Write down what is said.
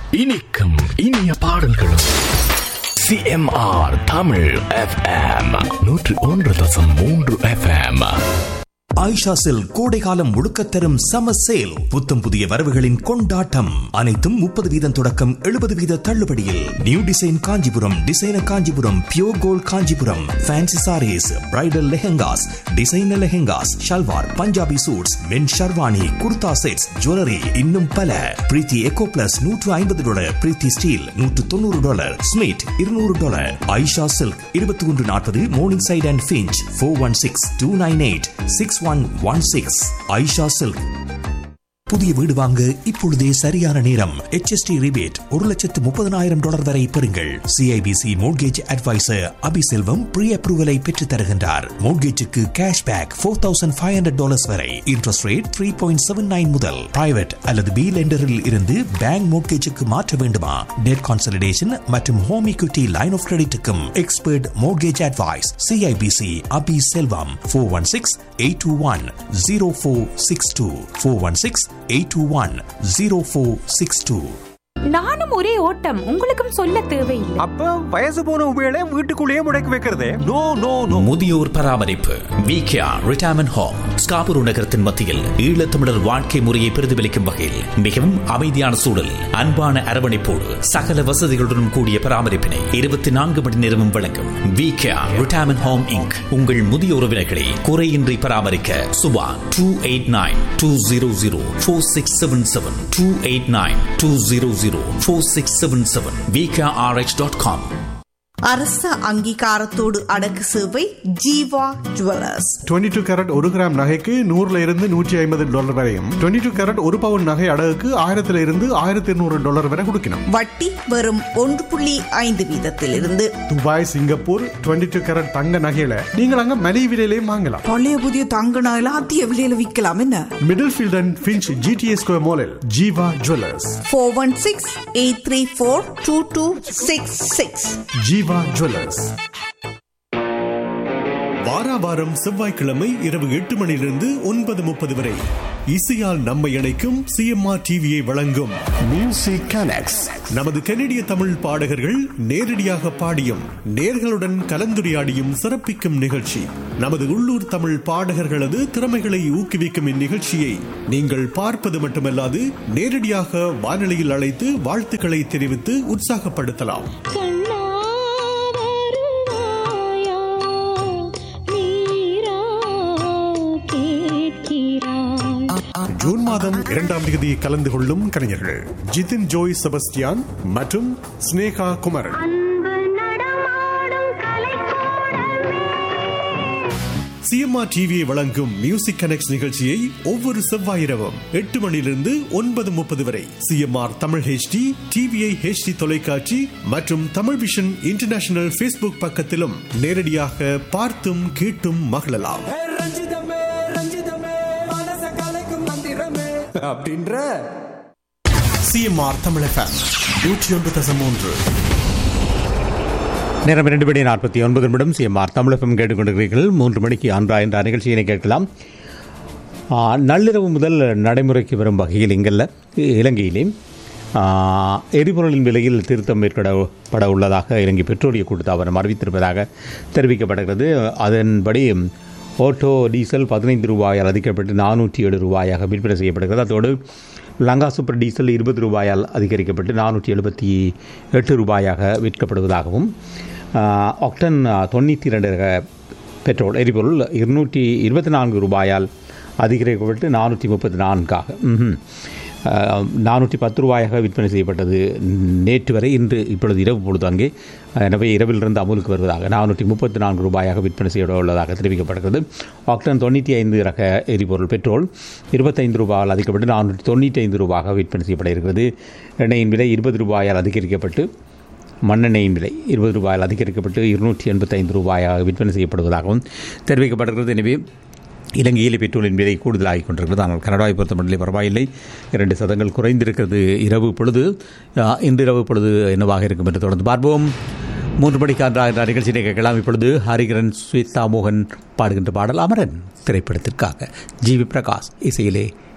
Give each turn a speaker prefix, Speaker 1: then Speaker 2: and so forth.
Speaker 1: இனிக்கும் இனிய பாடல்களும் சிஎம்ஆர் தமிழ் எஃப்எம் நூற்று ஒன்று தசம் மூன்று எஃப்எம்
Speaker 2: ஆயிஷா செல் கோடைகாலம் முழுக்க தரும் சம சேல் புத்தம் புதிய வரவுகளின் கொண்டாட்டம் அனைத்தும் முப்பது வீதம் தொடக்கம் எழுபது வீத தள்ளுபடியில் new design Kanchipuram designer Kanchipuram pure gold Kanchipuram fancy saris bridal lehengas designer lehengas salwar Punjabi suits men sherwani kurta sets jewellery இன்னும் பல பிரீத்தி எக்கோ பிளஸ் நூற்று ஐம்பது டாலர் பிரீத்தி ஸ்டீல் நூற்று தொண்ணூறு டாலர் ஸ்மிட் இருநூறு டாலர் ஆயிஷா சில்க் இருபத்தி ஒன்று நாற்பது Morningside and Finch four one six two nine eight six one one six Aisha silk புதிய வீடு வாங்க இப்பொழுதே சரியான நேரம் HST ரிபேட் ஒரு லட்சத்து முப்பதனாயிரம் டாலர் வரை பெறுங்கள் CIBC mortgage advisor Abiselvam pre அப்ரூவலை பெற்றுத் தருகின்றார் மோட்கேஜுக்கு cash back four thousand five hundred dollars வரை interest rate three point seven nine முதல் பிரைவேட் அல்லது பி லெண்டரில் இருந்து பேங்க் மோட்கேஜுக்கு மாற்ற வேண்டுமா டெட் கான்சலிடேஷன் மற்றும் ஹோம் equity லைன் ஆஃப் கிரெடிட்டுக்கும் expert mortgage advice CIBC Abi Selvam four one six eight two one zero four six two four one six eight two one zero four six two
Speaker 3: நானும் ஒரே ஓட்டம் உங்களுக்கும் சொல்ல தேவையில்லை
Speaker 4: அப்ப வயசு போன உபயோக வீட்டுக்குள்ளேயே முடக்கி வைக்கிறதே நோ நோ நோ
Speaker 5: முதியோர் பராமரிப்பு விகேஆ ரிட்டையர்மெண்ட் ஹோம் ஸ்காபூர் நகரத்தின் மத்தியில் ஈழத்தமிழர் வாழ்க்கை முறையை பிரதிபலிக்கும் வகையில் மிகவும் அமைதியான சூழல் அன்பான அரவணைப்போடு சகல வசதிகளுடன் கூடிய பராமரிப்பினை இருபத்தி நான்கு மணி நேரமும் வழங்கும் விகேஆ ரிட்டையர்மெண்ட் ஹோம் இங்க் உங்கள் முதிய உறவினர்களை குறையின்றி பராமரிக்க Subha two eight nine two zero zero four six seven seven two eight nine two zero zero four six seven seven VKRH dot com
Speaker 6: அரச அங்கீகாரத்தோடு அடக்கு சேவை ஜீவா ஜுவல்லர்ஸ்
Speaker 7: 22 டூ கேரட் ஒரு கிராம் நகைக்கு நூறுல இருந்து நூற்றி ஐம்பது டாலர் வரையும் 22 டூ கேரட் ஒரு பவுன் நகை அடகுக்கு ஆயிரத்துல இருந்து ஆயிரத்தி இருநூறு டாலர் வரை கொடுக்கணும்
Speaker 6: வட்டி வெறும் ஒன்று புள்ளி ஐந்து வீதத்திலிருந்து
Speaker 7: துபாய் சிங்கப்பூர் 22 டூ கேரட் தங்க நகையில நீங்கள் அங்க மலிவு விலையிலையும் வாங்கலாம்
Speaker 6: பழைய புதிய தங்க நகையில அதிக விலையில விற்கலாம் என்ன
Speaker 7: Middlefield and Finch GTA square மாலில் Jeeva jewellers
Speaker 6: four one six eight three four two two six six
Speaker 7: Jeeva jewellers வாரா வாரம் செவ்வாய்க்கிழமை இரவு எட்டு மணியிலிருந்து ஒன்பது முப்பது வரை இசையால் நம்மை இணைக்கும் சிஎம்ஆர் டிவியை வழங்கும் மியூசிக் கனெக்ட்ஸ் நமது கனடிய தமிழ் பாடகர்கள் நேரடியாக பாடியும் நேர்களுடன் கலந்துரையாடியும் சிறப்பிக்கும் நிகழ்ச்சி நமது உள்ளூர் தமிழ் பாடகர்களது திறமைகளை ஊக்குவிக்கும் இந்நிகழ்ச்சியை நீங்கள் பார்ப்பது மட்டுமல்லாது நேரடியாக வானொலியில் அழைத்து வாழ்த்துக்களை தெரிவித்து உற்சாகப்படுத்தலாம் ஜூன் மாதம் இரண்டாம் தேதி கலந்து கொள்ளும் கலைஞர்கள் ஜிதின் ஜோய் செபஸ்டியான் மற்றும் ஸ்னேகா குமரன் சிஎம்ஆர் டிவியை வழங்கும் மியூசிக் கனெக்ட் நிகழ்ச்சியை ஒவ்வொரு செவ்வாய் இரவும் எட்டு மணியிலிருந்து ஒன்பது முப்பது வரை CMR Tamil HD TVI HD தொலைக்காட்சி மற்றும் தமிழ் விஷன் இன்டர்நேஷனல் ஃபேஸ்புக் பக்கத்திலும் நேரடியாக பார்த்தும் கேட்டும் மகிழலாம்
Speaker 4: அப்படின்ற
Speaker 7: சிஎம்ஆர் தமிழ் எஃப்எம் நூற்றி ஒன்று தசம் மூன்று
Speaker 8: நேரம் இரண்டு மணி நாற்பத்தி ஒன்பது நிமிடம் சிஎம்ஆர் தமிழகம் கேட்டுக்கொண்டிருக்கிறீர்கள் மூன்று மணிக்கு அன்றா என்ற நிகழ்ச்சியினை கேட்கலாம் ஆ, நள்ளிரவு முதல் நடைமுறைக்கு வரும் வகையில் இங்கல்ல இலங்கையிலே ஆ, எரிபொருளின் விலையில் திருத்தம் ஏற்பட பட உள்ளதாக இலங்கை பெட்ரோலிய கூட்டுத்தாபனம் அறிவித்திருப்பதாக தெரிவிக்கப்படுகிறது அதன்படி ஓட்டோ டீசல் பதினைந்து ரூபாயால் அதிகரிக்கப்பட்டு நானூற்றி ஏழு ரூபாயாக விற்பனை செய்யப்படுகிறது அதோடு லங்கா சூப்பர் டீசல் இருபது ரூபாயால் அதிகரிக்கப்பட்டு நானூற்றி எழுபத்தி எட்டு ரூபாயாக விற்கப்படுவதாகவும் ஆஹ், ஆக்டன் தொண்ணூற்றி ரெண்டு ரக பெட்ரோல் எரிபொருள் இருநூற்றி இருபத்தி நான்கு ரூபாயால் அதிகரிக்கப்பட்டு நானூற்றி முப்பத்தி நான்காக ம்ஹும். ஆஹ், நானூற்றி பத்து ரூபாயாக விற்பனை செய்யப்பட்டது நேற்று வரை இன்று இப்பொழுது இரவு பொழுது அங்கே எனவே இரவிலிருந்து அமுலுக்கு வருவதாக நானூற்றி முப்பத்தி நான்கு ரூபாயாக விற்பனை செய்ய உள்ளதாக தெரிவிக்கப்படுகிறது ஆக்டன் தொண்ணூற்றி ஐந்து ரக எரிபொருள் பெட்ரோல் இருபத்தைந்து ரூபாயால் அதிகப்பட்டு நானூற்றி தொண்ணூற்றி ஐந்து ரூபாயாக விற்பனை செய்யப்பட இருக்கிறது எண்ணெயின் விலை இருபது ரூபாயால் அதிகரிக்கப்பட்டு மண்ணெண்ணெயின் விலை இருபது ரூபாயால் அதிகரிக்கப்பட்டு இருநூற்றி எண்பத்தைந்து ரூபாயாக விற்பனை செய்யப்படுவதாகவும் தெரிவிக்கப்பட்டிருக்கிறது எனவே இலங்கையில் பெட்ரோலின் விலை கூடுதலாகிக் கொண்டிருக்கிறது ஆனால் கனடாவை பொறுத்தமட்டிலே பரவாயில்லை இரண்டு சதங்கள் குறைந்திருக்கிறது இரவு பொழுது அஹ், இன்று இரவு பொழுது என்னவாக இருக்கும் என்று தொடர்ந்து பார்ப்போம் மூன்று மணிக்கு அன்றாக நிகழ்ச்சியை கேட்கலாம் இப்பொழுது ஹரிகரன் ஸ்வேதா மோகன் பாடுகின்ற பாடல் அமரன் திரைப்படத்திற்காக ஜி வி பிரகாஷ் இசையிலே